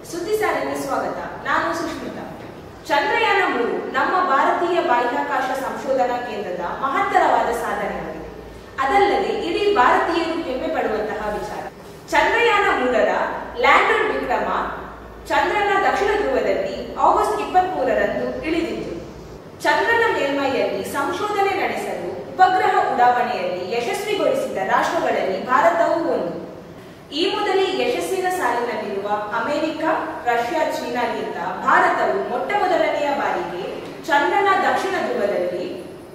ಸುದ್ದಿ ಸಾರಿಗೆ ಸ್ವಾಗತ ನಾನು ಸುಷ್ಮಿತಾ ಚಂದ್ರಯಾನ ಮೂರು ನಮ್ಮ ಭಾರತೀಯ ಬಾಹ್ಯಾಕಾಶ ಸಂಶೋಧನಾ ಕೇಂದ್ರದ ಮಹತ್ತರವಾದ ಸಾಧನೆಯಾಗಿದೆ ಅದಲ್ಲದೆ ಇಡೀ ಭಾರತೀಯರು ಹೆಮ್ಮೆ ಪಡುವಂತಹ ವಿಚಾರ ಚಂದ್ರಯಾನ ಮೂರರ ಲ್ಯಾಂಡರ್ ವಿಕ್ರಮ ಚಂದ್ರನ ದಕ್ಷಿಣ ಧ್ರುವದಲ್ಲಿ ಆಗಸ್ಟ್ ಇಪ್ಪತ್ತ್ ಮೂರರಂದು ಇಳಿದಿತ್ತು ಚಂದ್ರನ ಮೇಲ್ಮೈಯಲ್ಲಿ ಸಂಶೋಧನೆ ನಡೆಸಲು ಉಪಗ್ರಹ ಉಡಾವಣೆಯಲ್ಲಿ ಯಶಸ್ವಿಗೊಳಿಸಿದ ರಾಷ್ಟ್ರಗಳಲ್ಲಿ ಭಾರತವೂ ಒಂದು ಈ ಮೊದಲೇ ಯಶಸ್ಸಿನ ಸಾಲಿನಲ್ಲಿರುವ ಅಮೆರಿಕ ರಷ್ಯಾ ಚೀನಾಗಿಂತ ಭಾರತವು ಮೊಟ್ಟ ಮೊದಲನೆಯ ಬಾರಿಗೆ ಚಂದ್ರನ ದಕ್ಷಿಣ ಧ್ರುವದಲ್ಲಿ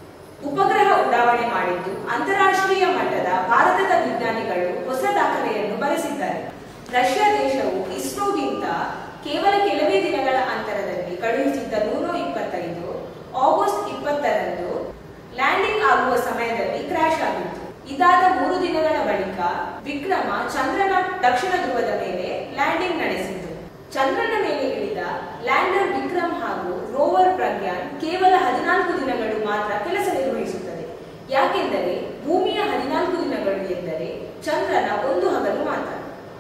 ಉಪಗ್ರಹ ಉಡಾವಣೆ ಮಾಡಿದ್ದು ಅಂತಾರಾಷ್ಟ್ರೀಯ ಮಟ್ಟದ ಭಾರತದ ವಿಜ್ಞಾನಿಗಳು ಹೊಸ ದಾಖಲೆಯನ್ನು ಬರೆಸಿದ್ದಾರೆ ರಷ್ಯಾ ದೇಶವು ಇಸ್ರೋಗಿಂತ ಕೇವಲ ಕೆಲವೇ ದಿನಗಳ ಅಂತರದಲ್ಲಿ ಕಳುಹಿಸಿದ್ದ ನೂರ ಇಪ್ಪತ್ತೈದು ಆಗಸ್ಟ್ ಇಪ್ಪತ್ತರಂದು ಲ್ಯಾಂಡಿಂಗ್ ಆಗುವ ಸಮಯದಲ್ಲಿ ಕ್ರ್ಯಾಶ್ ಆಗಿತ್ತು ಇದಾದ ಮೂರು ದಿನಗಳ ಬಳಿಕ ವಿಕ್ರಮ ಚಂದ್ರನ ದಕ್ಷಿಣ ಧ್ರುವದ ಮೇಲೆ ಲ್ಯಾಂಡಿಂಗ್ ನಡೆಸಿತು ಚಂದ್ರನ ಮೇಲೆ ಇಳಿದ ಲ್ಯಾಂಡರ್ ವಿಕ್ರಮ್ ಹಾಗೂ ರೋವರ್ ಪ್ರಜ್ಞಾನ್ ಕೇವಲ ಹದಿನಾಲ್ಕು ದಿನಗಳು ಮಾತ್ರ ಕೆಲಸ ನಿರ್ವಹಿಸುತ್ತದೆ ಯಾಕೆಂದರೆ ಭೂಮಿಯ ಹದಿನಾಲ್ಕು ದಿನಗಳು ಎಂದರೆ ಚಂದ್ರನ ಒಂದು ಹಗಲು ಮಾತ್ರ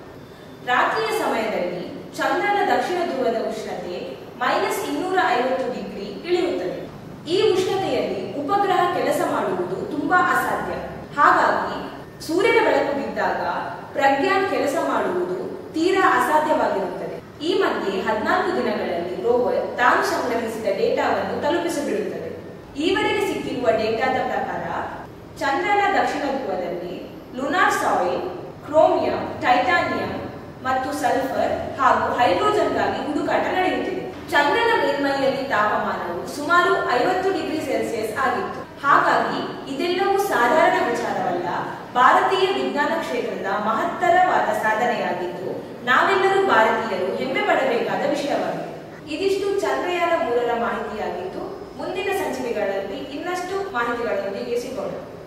ರಾತ್ರಿಯ ಸಮಯದಲ್ಲಿ ಚಂದ್ರನ ದಕ್ಷಿಣ ಧ್ರುವದ ಉಷ್ಣತೆ ಮೈನಸ್ ಇನ್ನೂರ ಐವತ್ತು ಡಿಗ್ರಿ ಇಳಿಯುತ್ತದೆ ಈ ಉಷ್ಣತೆಯಲ್ಲಿ ಉಪಗ್ರಹ ಕೆಲಸ ಮಾಡುವುದು ತುಂಬಾ ಅಸಾಧ್ಯ ಹಾಗಾಗಿ ಸೂರ್ಯನ ಬೆಳಕು ಬಿದ್ದಾಗ ಪ್ರಜ್ಞಾನ್ ಕೆಲಸ ಮಾಡುವುದು ತೀರಾ ಅಸಾಧ್ಯವಾಗಿರುತ್ತದೆ ಈ ಮಧ್ಯೆ ಹದಿನಾಲ್ಕು ದಿನಗಳಲ್ಲಿ ರೋವರ್ ತಾನು ಸಂಗ್ರಹಿಸಿದ ಡೇಟಾವನ್ನು ತಲುಪಿಸಿಬಿಡುತ್ತದೆ ಈವರೆಗೆ ಸಿಕ್ಕಿರುವ ಡೇಟಾದ ಪ್ರಕಾರ ಚಂದ್ರನ ದಕ್ಷಿಣ ಧ್ರುವದಲ್ಲಿ ಲುನಾರ್ ಸಾಯಿಲ್ ಕ್ರೋಮಿಯಂ ಟೈಟಾನಿಯಂ ಮತ್ತು ಸಲ್ಫರ್ ಹಾಗೂ ಹೈಡ್ರೋಜನ್ಗಾಗಿ ಹುಡುಕಾಟ ನಡೆಯುತ್ತಿದೆ ಚಂದ್ರನ ಮೇಲ್ಮೈಯಲ್ಲಿ ತಾಪಮಾನವು ಸುಮಾರು ಐವತ್ತು ಡಿಗ್ರಿ ಸೆಲ್ಸಿಯಸ್ ಆಗಿತ್ತು ಹಾಗಾಗಿ ಇದೆಲ್ಲವೂ ಸಾಧಾರಣ ವಿಚಾರವಲ್ಲ ಭಾರತೀಯ ವಿಜ್ಞಾನ ಕ್ಷೇತ್ರದ ಮಹತ್ತರವಾದ ಸಾಧನೆಯಾಗಿದ್ದು ನಾವೆಲ್ಲರೂ ಭಾರತೀಯರು ಹೆಮ್ಮೆ ಪಡಬೇಕಾದ ವಿಷಯವಾಗಿದೆ ಇದಿಷ್ಟು ಚಂದ್ರಯಾನ ಮೂರರ ಮಾಹಿತಿಯಾಗಿದ್ದು ಮುಂದಿನ ಸಂಚಿಕೆಗಳಲ್ಲಿ ಇನ್ನಷ್ಟು ಮಾಹಿತಿಗಳೊಂದಿಗೆ ಸಿಗೋಣ